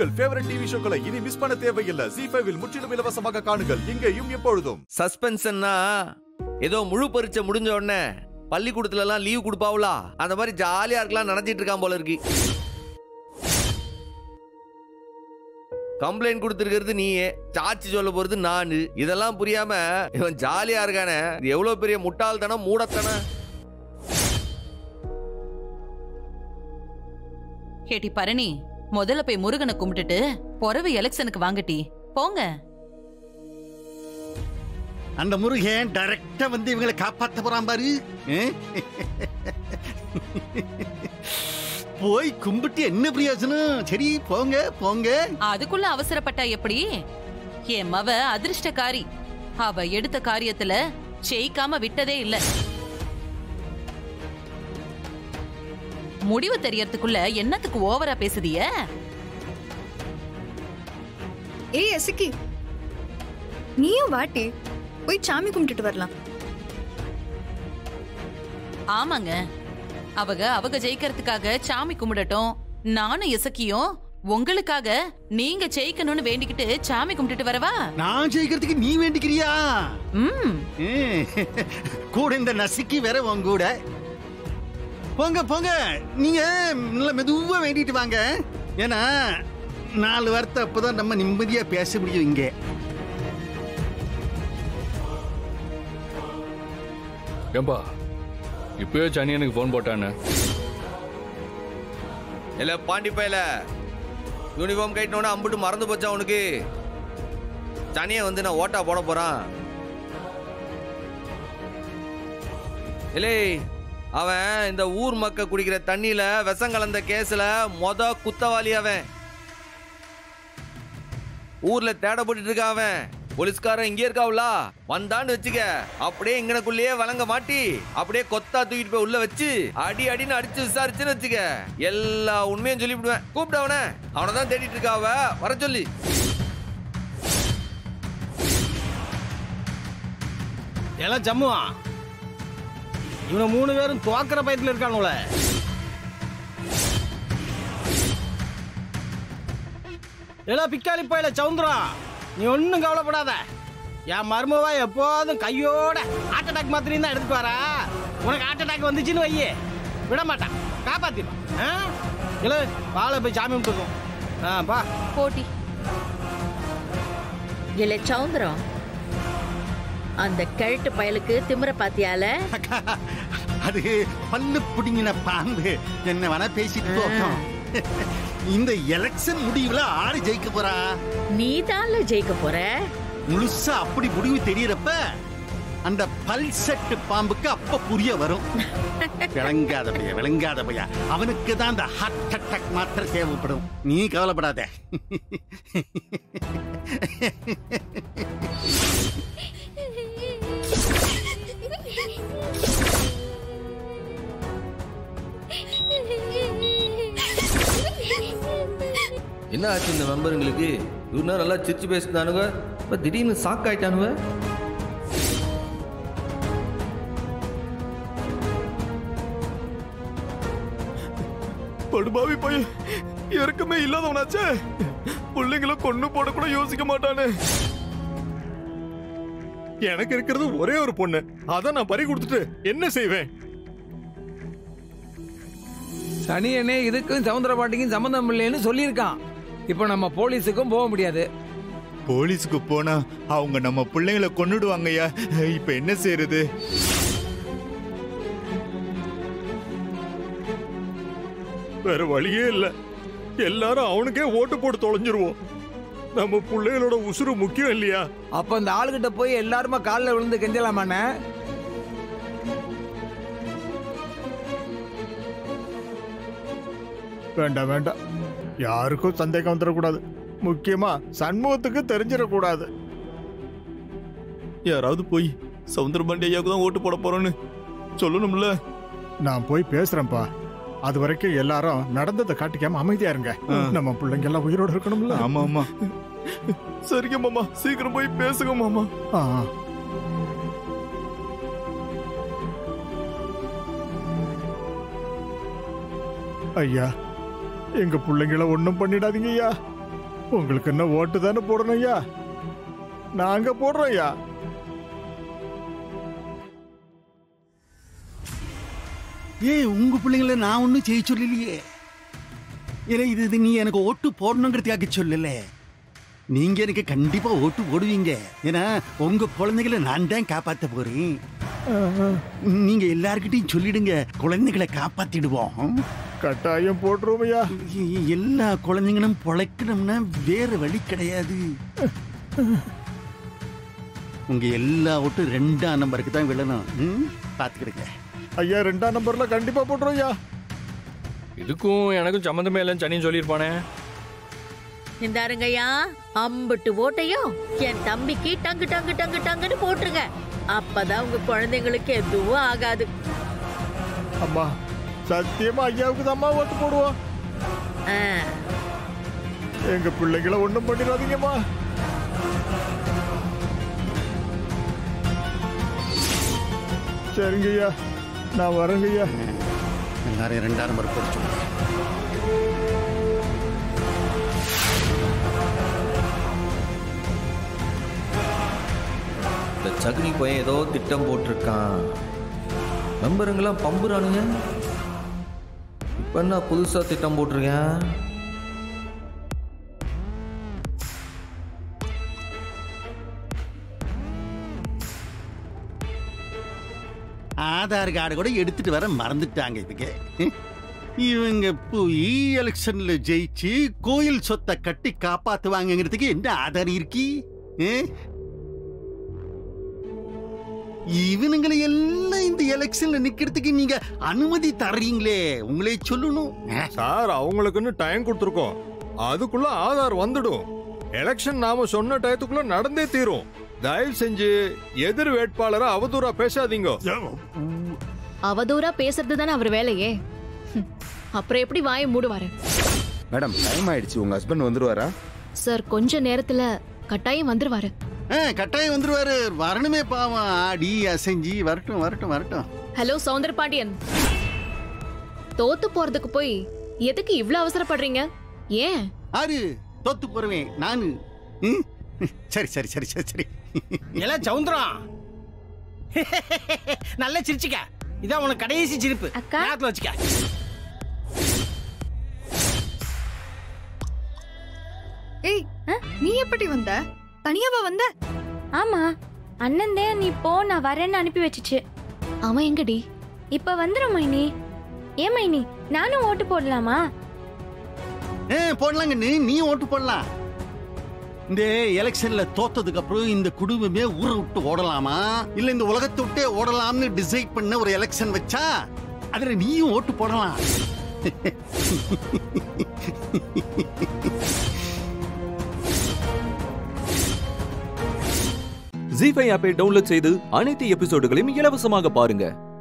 உங்கள் favourite TV ஷோக்களை இனி miss பண்ண தேவையில்லை ஜி ஃபைவில் முற்றிலும் இலவசமாக காணுங்கள் இங்கேயும் எப்பொழுதும் சஸ்பென்ஷன்னா ஏதோ முழு பரீட்சை முடிஞ்ச உடனே பள்ளிக்கூடத்துல எல்லாம் லீவ் கொடுப்பாவுலா அந்த மாதிரி ஜாலியா இருக்கலாம் நினைச்சிட்டு இருக்கான் போல இருக்கு கம்ப்ளைண்ட் கொடுத்துருக்கிறது நீயே சாட்சி சொல்ல போறது நானு இதெல்லாம் புரியாம இவன் ஜாலியா இருக்கானே இது எவ்வளவு பெரிய முட்டாள்தனம் மூடத்தனம் கேட்டி பரணி முதல்ல போய் முருகனை கும்பிட்டுட்டு பொறவு எலெக்ஷனுக்கு வாங்கட்டி போங்க அந்த முருகன் டைரக்டா வந்து இவங்களை காப்பாத்த போறான் பாரு ஆ? போய் கும்பிட்டு என்ன பிரயோஜனம் சரி போங்க போங்க அதுக்குள்ள அவசரப்பட்டா எப்படி என் மவ அதிர்ஷ்டக்காரி அவ எடுத்த காரியத்துல ஜெயிக்காம விட்டதே இல்ல முடிவு தெரியறதுக்குள்ள என்னத்துக்கு ஓவரா பேசுதிய ஏய் எசுக்கி நீயும் வாட்டி போய் சாமி கும்பிட்டுட்டு வரலாம் ஆமாங்க அவங்க அவங்க ஜெயிக்கிறதுக்காக சாமி கும்பிடட்டும் நானும் இசக்கியும் உங்களுக்காக நீங்க ஜெயிக்கணும்னு வேண்டிக்கிட்டு சாமி கும்பிட்டுட்டு வரவா நான் ஜெயிக்கிறதுக்கு நீ வேண்டிக்கிறியா ம் ம். கூட இந்த நசுக்கி வேற உன் கூட போங்க போங்க நீங்க நல்ல மெதுவா வேண்டிட்டு வாங்க ஏன்னா நாலு வார்த்தை அப்பதான் நம்ம நிம்மதியா பேச முடியும் இங்கே ஏம்பா இப்பவே சனியனுக்கு ஃபோன் போட்டானே இல்ல பாண்டி பையல யூனிஃபார்ம் கைட்டினோட அம்புட்டு மறந்து போச்சா உனக்கு சனியை வந்து நான் ஓட்டா போட போறான் இல்லை அவன் இந்த ஊர் மக்க குடிக்கிற தண்ணியில விஷம் கலந்த கேஸ்ல மொத குத்தவாளி அவன் ஊர்ல தேடப்பட்டு இருக்கான் அவன் போலீஸ்காரன் இங்கே இருக்காவுல வந்தான்னு வச்சுக்க அப்படியே இங்கனக்குள்ளேயே வழங்க மாட்டி அப்படியே கொத்தா தூக்கிட்டு போய் உள்ள வச்சு அடி அடின்னு அடிச்சு விசாரிச்சுன்னு வச்சுக்க எல்லா உண்மையும் சொல்லிவிடுவேன் கூப்பிட்டு அவனை அவனை தான் தேடிட்டு இருக்காவ வர சொல்லி எல்லாம் ஜம்முவா இவனை மூணு பேரும் துவாக்கிற பயத்துல இருக்கானுல எல்லாம் பிக்காளி போயில சவுந்தரம் நீ ஒன்றும் கவலைப்படாத என் மருமவா எப்போதும் கையோட ஹார்ட் அட்டாக் மாத்திரையும் தான் எடுத்துட்டு வரா உனக்கு ஹார்ட் அட்டாக் வந்துச்சுன்னு வையே விட மாட்டான் காப்பாத்திடுவான் ஆ இல்லை வாழை போய் சாமி கும்பிட்டுருக்கோம் ஆ பா போட்டி இல்ல சவுந்தரம் அந்த கிழட்டு பயலுக்கு திமிர பாத்தியால அக்கா, அது பல்லு புடிங்கின பாம்பு என்ன வேணா பேசிட்டு போட்டோம் இந்த எலெக்ஷன் முடிவுல ஆறு ஜெயிக்க போறா நீ ஜெயிக்க போற முழுசா அப்படி முடிவு தெரியறப்ப அந்த பல்செட்டு பாம்புக்கு அப்ப புரிய வரும் விளங்காத பையா விளங்காத பையா அவனுக்கு தான் அந்த ஹார்ட் அட்டாக் மாத்திரை தேவைப்படும் நீ கவலைப்படாத என்ன ஆச்சு இந்த மெம்பருங்களுக்கு இவனா நல்லா சிரிச்சு பேசுனானுங்க இப்ப திடீர்னு சாக் ஆயிட்டானுங்க படுபாவி பையன் இறக்கமே இல்லாதவனாச்சே பிள்ளைங்கள கொண்டு போட கூட யோசிக்க மாட்டானே எனக்கு இருக்கிறது ஒரே ஒரு பொண்ணு அத நான் பறி கொடுத்துட்டு என்ன செய்வேன் சனியனே இதுக்கும் சவுந்தர பாட்டிக்கும் சம்மந்தம் இல்லைன்னு சொல்லியிருக்கான் இப்போ நம்ம போலீஸுக்கும் போக முடியாது போலீஸுக்கு போனா அவங்க நம்ம பிள்ளைங்களை கொன்னுடுவாங்கய்யா இப்ப என்ன செய்யறது வேற வழியே இல்ல எல்லாரும் அவனுக்கே ஓட்டு போட்டு தொலைஞ்சிருவோம் நம்ம பிள்ளைகளோட உசுறு முக்கியம் இல்லையா அப்போ இந்த ஆளுகிட்ட போய் எல்லாருமா காலில் விழுந்து கெஞ்சலாமாண்ணே வேண்டாம் வேண்டாம் யாருக்கும் சந்தேகம் வந்துடக்கூடாது முக்கியமா சண்முகத்துக்கு தெரிஞ்சிடக்கூடாது யாராவது போய் சவுந்தரபாண்டி ஐயாவுக்கு தான் ஓட்டு போட போறோன்னு சொல்லணும்ல நான் போய் பேசுறேன்ப்பா அது வரைக்கும் எல்லாரும் நடந்ததை காட்டிக்காம அமைதியா இருங்க நம்ம பிள்ளைங்க எல்லாம் உயிரோட இருக்கணும்ல ஆமா ஆமா சரிங்க மாமா சீக்கிரம் போய் பேசுங்க மாமா ஆ, ஆ. ஐயா எங்க பிள்ளைங்கள ஒண்ணும் பண்ணிடாதீங்க ஐயா உங்களுக்கு என்ன ஓட்டு தானே போடணும் ஐயா நாங்க போடுறோம் ஐயா ஏய் உங்க பிள்ளைங்கள நான் ஒன்றும் செய்ய சொல்லலையே ஏன்னா இது இது நீ எனக்கு ஓட்டு போடணுங்கிறதுக்காக சொல்லல நீங்க எனக்கு கண்டிப்பா ஓட்டு போடுவீங்க ஏன்னா உங்க குழந்தைகளை நான் தான் காப்பாத்த போறேன் நீங்க எல்லார்கிட்டயும் சொல்லிடுங்க குழந்தைகளை காப்பாத்திடுவோம் கட்டாயம் போட்டுருவோம் ஐயா எ- எல்லா குழந்தைங்களும் பொழைக்கணும்னா வேற வழி கிடையாது உங்க எல்லா ஓட்டும் ரெண்டாம் நம்பருக்கு தான் விழணும் ம்? பாத்துக்கிடுங்க ஐயா ரெண்டாம் நம்பர்ல கண்டிப்பா போட்டுருவோம் ஐயா இதுக்கும் எனக்கும் சம்மந்தமே இல்லைன்னு சனின்னு சொல்லியிருப்பானே இந்தாருங்கய்யா அம்புட்டு ஓட்டையும் என் தம்பிக்கு டங்கு டங்கு டங்கு டங்குன்னு போட்டுருங்க அப்பதான் உங்க குழந்தைங்களுக்கு எதுவும் ஆகாது அம்மா சத்தியமா ஐயாவுக்கு தான் ஓட்டு போடுவோம் ஆ, எங்க பிள்ளைகளை ஒண்ணும் பண்ணிடாதீங்கம்மா சரிங்க ஐயா நான் வரேங்க ஐயா எல்லாரும் ரெண்டாம் நம்பர் போட சொல்லுங்க இந்த சகுனி பையன் ஏதோ திட்டம் போட்டிருக்கான் மெம்பருங்கெல்லாம் பம்புறானுங்க இப்ப என்ன புதுசா திட்டம் போட்டிருக்கேன் ஆதார் கார்டு கூட எடுத்துட்டு வர மறந்துட்டாங்க இவங்க ஹம். இவங்க போய் எலெக்ஷன்ல ஜெயிச்சு கோயில் சொத்தை கட்டி காப்பாத்துவாங்கங்கிறதுக்கு என்ன ஆதாரம் இருக்கி ஹம்? இவனுங்களை எல்லாம் இந்த எலெக்ஷன்ல நிக்கிறதுக்கு நீங்க அனுமதி தர்றீங்களே உங்களே சொல்லணும் அஹ். சார் அவங்களுக்குன்னு டைம் கொடுத்துருக்கோம் அதுக்குள்ள ஆதார் வந்துடும் எலெக்ஷன் நாம சொன்ன டயத்துக்குள்ள நடந்தே தீரும் தயவு செஞ்சு எதிர் வேட்பாளரை அவதூறா பேசாதீங்க அவதூறா பேசுறது தானே அவர் வேலையே ஹம். அப்புறம் எப்படி வாயை மூடுவாரு மேடம் டைம் ஆயிடுச்சு உங்க ஹஸ்பண்ட் வந்துருவாரா சார் கொஞ்ச நேரத்துல கட்டாயம் வந்துருவாரு அஹ், கட்டாயம் வந்துருவாரு வரணுமே பாவம் ஆடி அசைஞ்சி வரட்டும் வரட்டும் வரட்டும் ஹலோ சௌந்தர பாண்டியன் தோத்து போறதுக்கு போய் எதுக்கு இவ்ளோ அவசரப்படுறீங்க ஏன் ஆறு தோத்து போறவேன் நானு ம்? சரி சரி சரி சரி சரி எல்லாம் சவுந்தரம் நல்லா சிரிச்சுக்க இதான் உனக்கு கடைசி சிரிப்பு ஞாபகத்துல வச்சுக்க ஏய் நீ எப்படி வந்த தனியாவா வந்த ஆமா அண்ணன் தான் நீ போ நான் வரேன்னு அனுப்பி வச்சுச்சு அவன் எங்கடி இப்ப வந்துடும் மைனி ஏன் மைனி நானும் ஓட்டு போடலாமா ஏ போடலாங்கன்னு நீ ஓட்டு போடலாம் இந்த எலெக்ஷன்ல தோத்ததுக்கு அப்புறம் இந்த குடும்பமே ஊரை விட்டு ஓடலாமா இல்ல இந்த உலகத்தை விட்டே ஓடலாம்னு டிசைட் பண்ண ஒரு எலெக்ஷன் வச்சா அதுல நீயும் ஓட்டு போடலாம் ஜி ஃபைவ் ஆப்பை டவுன்லோட் செய்து அனைத்து எபிசோடுகளையும் இலவசமாக பாருங்க